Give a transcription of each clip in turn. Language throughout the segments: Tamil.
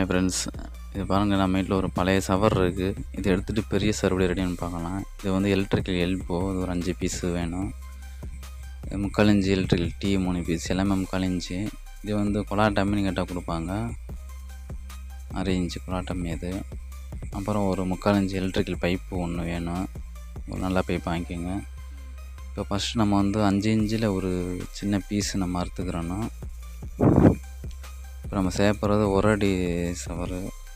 ஹாய் ஃப்ரெண்ட்ஸ் இது பாருங்கள் நம்ம வீட்டில் ஒரு பழைய சவர் இருக்குது இதை எடுத்துகிட்டு பெரிய சவர் எப்படி ரெடின்னு பார்க்கலாம் இது வந்து எலக்ட்ரிக்கல் எல்போ இது ஒரு அஞ்சு பீஸு வேணும் இது முக்கால் இன்ச்சு எலக்ட்ரிக்கல் டீ மூணு பீஸ் எல்லாமே முக்கால் இன்ச்சு இது வந்து கொலாட்டம்மி கேட்டால் கொடுப்பாங்க அரை இன்ச்சு கொலாட்டம்மி அது அப்புறம் ஒரு முக்கால் இன்ச்சு எலக்ட்ரிக்கல் பைப்பு ஒன்று வேணும் ஒரு நல்ல பைப் வாங்கிக்கோங்க இப்போ ஃபஸ்ட்டு நம்ம வந்து அஞ்சு இன்ச்சில் ஒரு சின்ன பீஸ் நம்ம அறுத்துக்கிறோன்னா இப்போ நம்ம செய்ய போகிறது ஒரு அடி சவரு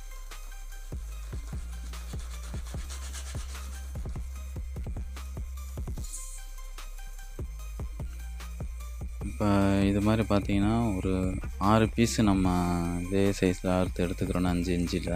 இப்போ இது மாதிரி பார்த்தீங்கன்னா ஒரு ஆறு பீஸு நம்ம இதே சைஸில் அறுத்து எடுத்துக்கிறோன்னா அஞ்சு இன்ச்சில்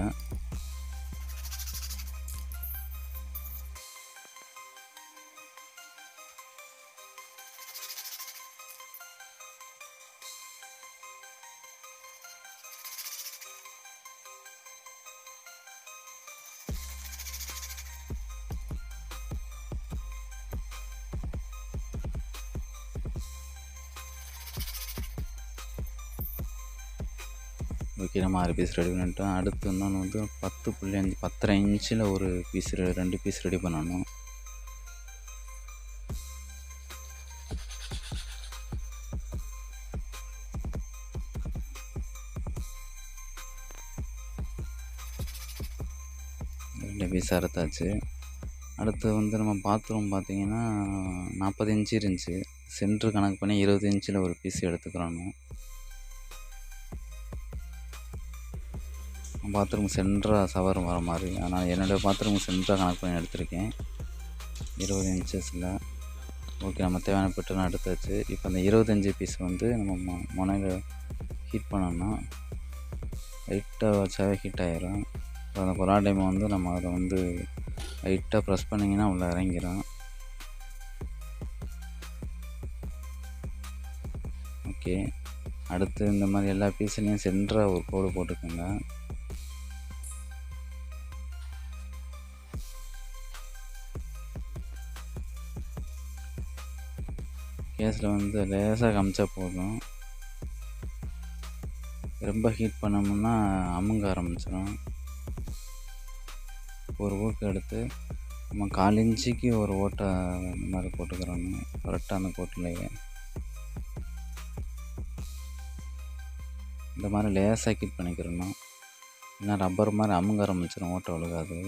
ஓகே நம்ம ஆறு பீஸ் ரெடி பண்ணிட்டோம் அடுத்து இன்னொன்று வந்து பத்து புள்ளி அஞ்சு பத்தரை இன்ச்சில் ஒரு பீஸ் ரெண்டு பீஸ் ரெடி பண்ணணும் ரெண்டு பீஸ் அறுத்தாச்சு அடுத்து வந்து நம்ம பாத்ரூம் பார்த்தீங்கன்னா நாற்பது இன்ச்சு இருந்துச்சு சென்ட்ரு கணக்கு பண்ணி இருபது இன்ச்சில் ஒரு பீஸ் எடுத்துக்கிறோன்னு பாத்ரூம் சென்டராக சவர் வர மாதிரி ஆனால் என்னுடைய பாத்ரூம் சென்டராக கணக்கு பண்ணி எடுத்திருக்கேன் இருபது இன்ச்சஸில் ஓகே நம்ம தேவையான பெட்டெல்லாம் எடுத்தாச்சு இப்போ அந்த இருபத்தஞ்சி பீஸ் வந்து நம்ம மொ முனையில் ஹீட் பண்ணோம்னா லைட்டாக வச்சாவே ஹீட் ஆயிரும் இப்போ அந்த கொரா டைம் வந்து நம்ம அதை வந்து லைட்டாக ப்ரெஸ் பண்ணிங்கன்னா உள்ளே இறங்கிடும் ஓகே அடுத்து இந்த மாதிரி எல்லா பீஸ்லேயும் சென்டராக ஒரு கோடு போட்டுக்கோங்க கேஸில் வந்து லேசாக காமிச்சா போதும் ரொம்ப ஹீட் பண்ணோம்னா அமுங்க ஆரம்பிச்சிடும் ஒரு ஊக்கு எடுத்து நம்ம கால் இன்ச்சுக்கு ஒரு ஓட்டை இந்த மாதிரி போட்டுக்கிறோங்க கரெக்டாக அந்த கோட்டிலேயே இந்த மாதிரி லேசாக ஹீட் பண்ணிக்கிறணும் ஏன்னா ரப்பர் மாதிரி அமுங்க ஆரம்பிச்சிடும் ஓட்டை ஒழுகாது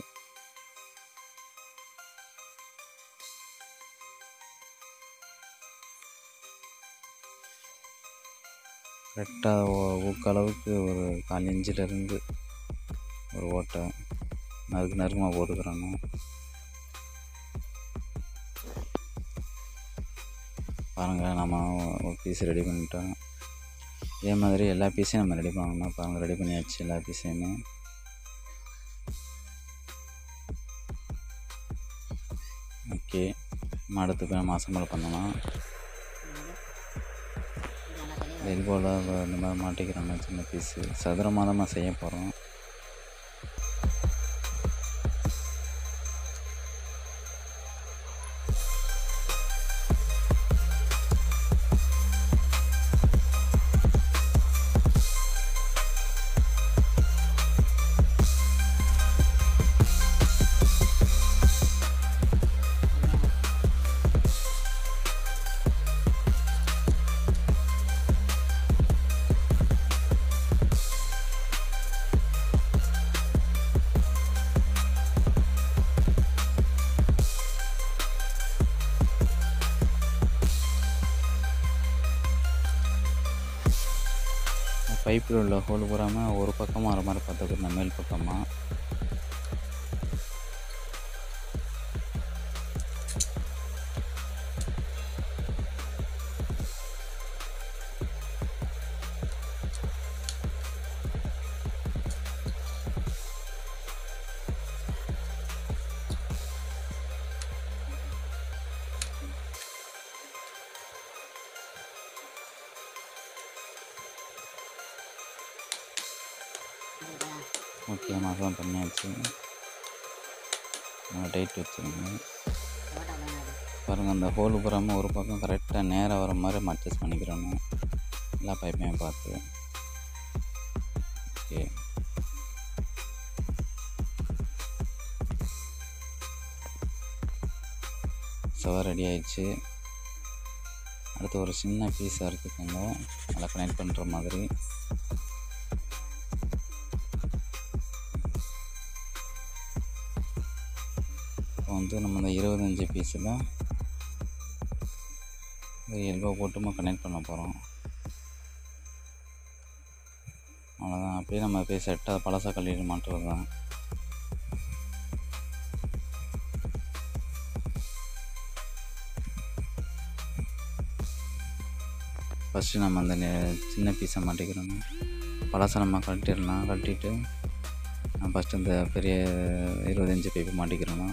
கரெக்டாக ஊக்களவுக்கு ஒரு கால் இன்ச்சிலேருந்து ஒரு ஓட்டை நறுக்கு நறுக்கமாக போட்டுக்கிறோங்க பாருங்கள் நம்ம ஒரு பீஸ் ரெடி பண்ணிட்டோம் இதே மாதிரி எல்லா பீஸையும் நம்ம ரெடி பண்ணணும் பாருங்கள் ரெடி பண்ணியாச்சு எல்லா பீஸையுமே ஓகே நம்ம அடுத்து போய் நம்ம அசம்பிள் பண்ணலாம் எல்போவில் இந்த மாதிரி மாட்டிக்கிறோம் சின்ன பீஸு சதுரமாக தான் நம்ம செய்ய போகிறோம் பைப்பில் உள்ள ஹோல் பூராமல் ஒரு பக்கமாக வர மாதிரி பார்த்துக்கணும் மேல் பக்கமாக ஓகே மாதம் பண்ணியாச்சு டைட் வச்சுருங்க பாருங்கள் அந்த ஹோல் பூராமல் ஒரு பக்கம் கரெக்டாக நேராக வர மாதிரி நம்ம அட்ஜஸ்ட் பண்ணிக்கிறோங்க எல்லா பைப்பையும் பார்த்து ஓகே சவர் ரெடி ஆயிடுச்சு அடுத்து ஒரு சின்ன பீஸ் அறுத்துக்கோங்க நல்லா கனெக்ட் பண்ணுற மாதிரி இப்போ வந்து நம்ம இந்த இருபத்தஞ்சி பீஸில் ஒரு எல்போ போட்டு நம்ம கனெக்ட் பண்ண போகிறோம் அவ்வளோதான் அப்படியே நம்ம போய் செட்டாக பழசாக கழுவிட்டு மாட்டுறது தான் ஃபஸ்ட்டு நம்ம அந்த நெ- சின்ன பீஸை மாட்டிக்கிறோம் பழசை நம்ம கழட்டிடலாம் கழட்டிட்டு ஃபஸ்ட்டு இந்த பெரிய இருபத்தஞ்சி பைப்பு மாட்டிக்கிறோம்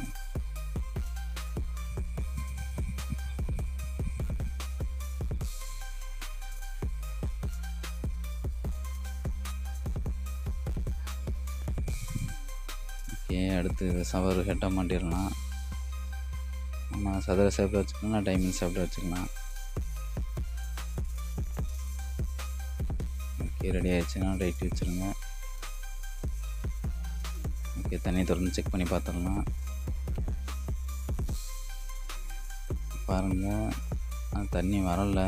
ஓகே அடுத்து சவர் ஹெட்டாக மாட்டிடலாம் நம்ம சதுர ஷேப்பில் வச்சுக்கலாம் டைமண்ட் ஷேப்பில் வச்சுக்கலாம் ஓகே ரெடி ஆயிடுச்சுன்னா ரைட் வச்சுருங்க ஓகே தண்ணி திறந்து செக் பண்ணி பார்த்துடலாம் பாருங்கள் தண்ணி வரல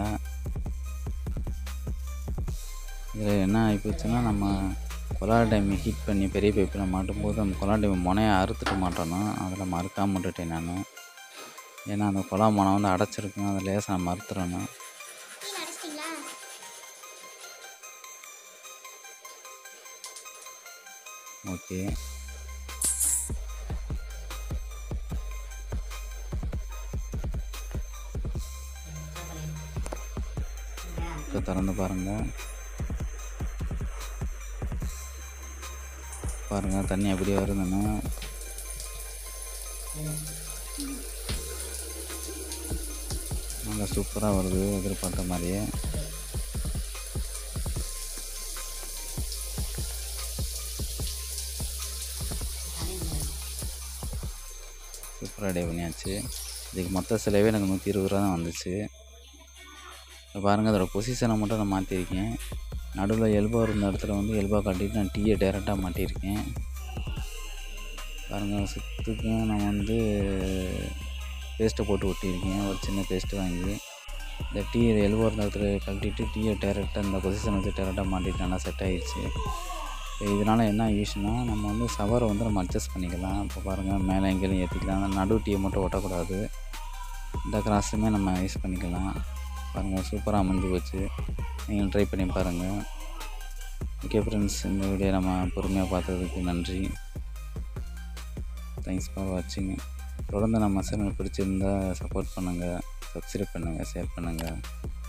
இதில் என்ன ஆகிப்போச்சுன்னா நம்ம கொலார் டைம் ஹீட் பண்ணி பெரிய பைப்பில் மாட்டும் போது அந்த கொலார் டைம் முனையை அறுத்துட்டு மாட்டோன்னா அதில் மறுக்காம விட்டுட்டேன் நான் ஏன்னா அந்த கொலா முனை வந்து அடைச்சிருக்கும் அதை லேசாக நான் மறுத்துறேன்னு கீழே அடிச்சிட்டிங்களா ஓகே இப்போ திறந்து பாருங்கள் பாருங்கள் தண்ணி எப்படி வருதுன்னு நல்லா சூப்பராக வருது எதிர்பார்த்த மாதிரியே சூப்பராக ரெடி பண்ணியாச்சு இதுக்கு மொத்த செலவே எனக்கு நூற்றி இருபது ரூபா தான் வந்துச்சு இப்போ பாருங்கள் அதோட பொசிஷனை மட்டும் நான் மாற்றிருக்கேன் நடுவில் எல்போ இருந்த இடத்துல வந்து எல்போ கட்டிட்டு நான் டீயை டேரெக்டாக மாட்டியிருக்கேன் பாருங்கள் சுத்துக்கும் நான் வந்து பேஸ்ட்டை போட்டு ஒட்டியிருக்கேன் ஒரு சின்ன பேஸ்ட்டு வாங்கி இந்த டீ எல்போ இருந்த இடத்துல கழட்டிட்டு டீயை டேரெக்டாக இந்த பொசிஷன் வச்சு டேரெக்டாக மாட்டிட்டு நல்லா செட் ஆகிடுச்சு இப்போ இதனால் என்ன யூஸ்னா நம்ம வந்து சவரை வந்து நம்ம அட்ஜஸ்ட் பண்ணிக்கலாம் இப்போ பாருங்கள் மேலே எங்கேயும் ஏற்றிக்கலாம் நடு டீயை மட்டும் ஒட்டக்கூடாது இந்த கிராஸுமே நம்ம யூஸ் பண்ணிக்கலாம் பாருங்கள் சூப்பராக அமைஞ்சு போச்சு நீங்கள் ட்ரை பண்ணி பாருங்கள் ஓகே ஃப்ரெண்ட்ஸ் இந்த வீடியோ நம்ம பொறுமையாக பார்த்ததுக்கு நன்றி தேங்க்ஸ் ஃபார் வாட்சிங் தொடர்ந்து நம்ம சேனல் பிடிச்சிருந்தா சப்போர்ட் பண்ணுங்கள் சப்ஸ்கிரைப் பண்ணுங்கள் ஷேர் பண்ணுங்கள்